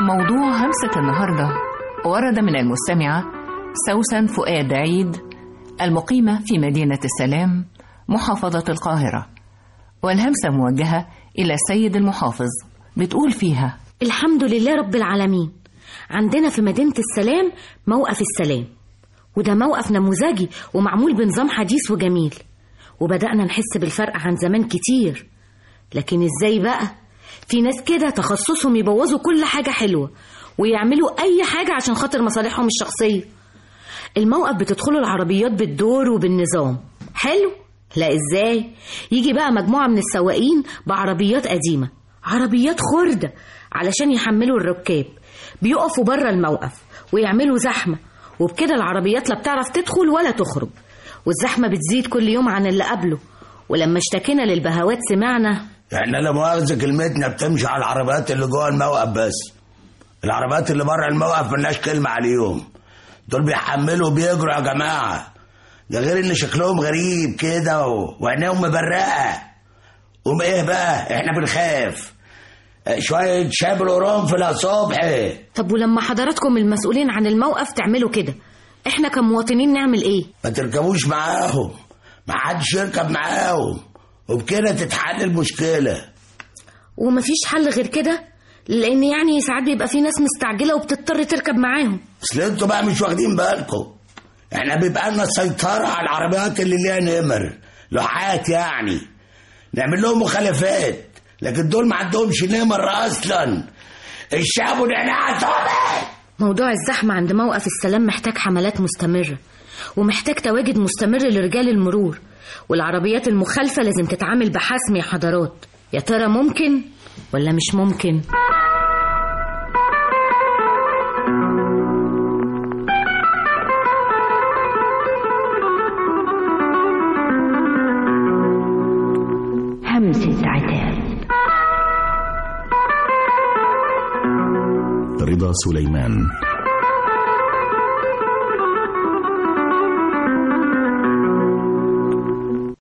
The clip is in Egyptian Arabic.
موضوع همسة النهاردة ورد من المستمعة سوسن فؤاد عيد المقيمة في مدينة السلام محافظة القاهرة والهمسة موجهة إلى السيد المحافظ بتقول فيها الحمد لله رب العالمين عندنا في مدينة السلام موقف السلام وده موقف نموذجي ومعمول بنظام حديث وجميل وبدأنا نحس بالفرق عن زمان كتير لكن ازاي بقى في ناس كده تخصصهم يبوظوا كل حاجة حلوة ويعملوا أي حاجة عشان خاطر مصالحهم الشخصية الموقف بتدخلوا العربيات بالدور وبالنظام حلو لا ازاي يجي بقى مجموعة من السواقين بعربيات قديمة عربيات خردة علشان يحملوا الركاب بيقفوا بره الموقف ويعملوا زحمة وبكده العربيات لا بتعرف تدخل ولا تخرج والزحمة بتزيد كل يوم عن اللي قبله ولما اشتكينا للبهوات سمعنا احنا لا مؤاخذة كلمتنا بتمشي على العربيات اللي جوه الموقف بس العربيات اللي بره الموقف ملناش كلمة عليهم دول بيحملوا بيجروا يا جماعة ده غير ان شكلهم غريب كده و- وعينيهم مبرقة قوم ايه بقى احنا بنخاف اه، شوية شابل وقرنفل يا صبحي طب ولما حضراتكم المسؤولين عن الموقف تعملوا كده احنا كمواطنين نعمل ايه ما تركبوش معاهم ما حدش يركب معاهم وبكده تتحل المشكلة ومفيش حل غير كده لان يعني ساعات بيبقى في ناس مستعجله وبتضطر تركب معاهم اصل انتوا بقى مش واخدين بالكم احنا بيبقى لنا سيطرة على العربيات اللي ليها نمر لوحات يعني نعمل لهم مخالفات لكن دول ما عندهمش نمر اصلا الشعب ونعناع طبعا موضوع الزحمه عند موقف السلام محتاج حملات مستمره ومحتاج تواجد مستمر لرجال المرور والعربيات المخالفه لازم تتعامل بحسم يا حضرات يا ترى ممكن ولا مش ممكن همسة عتاب رضا سليمان